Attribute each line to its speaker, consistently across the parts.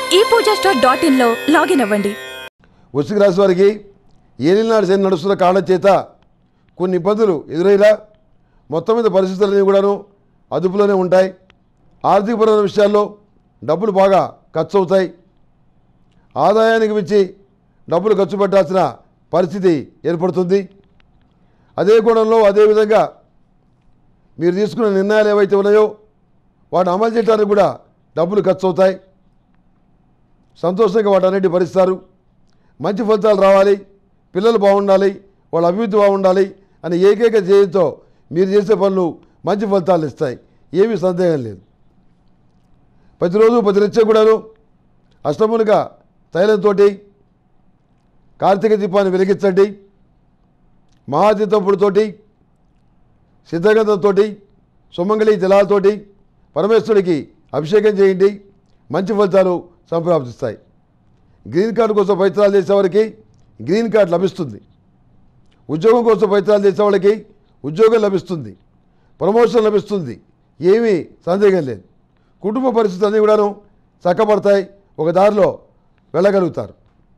Speaker 1: ఈ Puja store dot ఇన్లో login అవ్వండి
Speaker 2: వృశ్చిక రాశి వారికి ఏలినాడు శని నడుస్తున్న కారణం చేత కొన్ని ఇబ్బందులు ఎదురైనా మొత్తం మీద పరిస్థితులన్నీ కూడాను అదుపులోనే ఉంటాయి ఆర్థికపరమైన విషయాల్లో డబ్బులు బాగా ఖర్చు అవుతాయి ఆదాయానికి మించి డబ్బులు ఖర్చు పెట్టాల్సిన పరిస్థితి ఏర్పడుతుంది అదే కోణంలో అదేవిధంగా మీరు తీసుకున్న నిర్ణయాలు ఏవైతే ఉన్నాయో వాటిని అమలు చేయడానికి కూడా డబ్బులు ఖర్చు అవుతాయి సంతోషంగా వాటన్నిటి భరిస్తారు మంచి ఫలితాలు రావాలి పిల్లలు బాగుండాలి వాళ్ళ అభివృద్ధి బాగుండాలి అనే ఏకైక ధ్యేయంతో మీరు చేసే పనులు మంచి ఫలితాలు ఇస్తాయి ఏమీ సందేహం లేదు ప్రతిరోజు ప్రతినిత్యం కూడాను అష్టమునిగా తైలంతో కార్తీక దీపాన్ని వెలిగించండి మహాతీతప్పుడుతోటి సిద్ధగంధంతో సుమంగళి జలాలతోటి పరమేశ్వరుడికి అభిషేకం చేయండి మంచి ఫలితాలు సంప్రాప్తిస్తాయి గ్రీన్ కార్డు కోసం ప్రయత్నాలు చేసేవారికి గ్రీన్ కార్డు లభిస్తుంది ఉద్యోగం కోసం ప్రయత్నాలు చేసేవాళ్ళకి ఉద్యోగం లభిస్తుంది ప్రమోషన్ లభిస్తుంది ఏమీ సందేహం లేదు కుటుంబ పరిస్థితులు అన్నీ కూడాను చక్కబడతాయి ఒక దారిలో వెళ్ళగలుగుతారు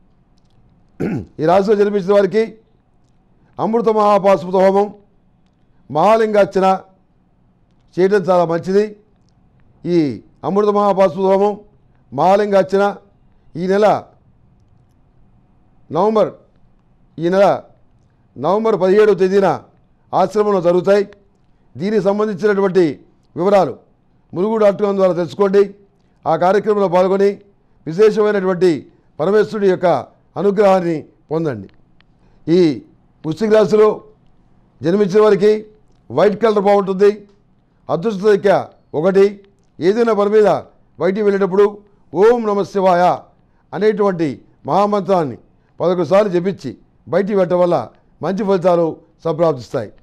Speaker 2: ఈ రాశిలో జన్మించిన వారికి అమృత మహాపాశుపత హోమం మహాలింగార్చన చేయడం చాలా మంచిది ఈ అమృత మహాపాశుపత హోమం మహాలింగార్చన ఈ నెల నవంబర్ ఈ నెల నవంబర్ పదిహేడవ తేదీన ఆశ్రమంలో జరుగుతాయి దీనికి సంబంధించినటువంటి వివరాలు మురుగు డాట్ కామ్ ద్వారా తెలుసుకోండి ఆ కార్యక్రమంలో పాల్గొని విశేషమైనటువంటి పరమేశ్వరుడి యొక్క అనుగ్రహాన్ని పొందండి ఈ వృశ్చిక రాశిలో జన్మించిన వారికి వైట్ కలర్ బాగుంటుంది అదృష్ట సంఖ్య ఒకటి ఏదైనా పని మీద బయటికి వెళ్ళేటప్పుడు ఓం నమ శివాయ అనేటువంటి మహామంత్రాన్ని పదకొండు సార్లు జపించి బయటికి పెట్టడం వల్ల మంచి ఫలితాలు సంప్రాప్తిస్తాయి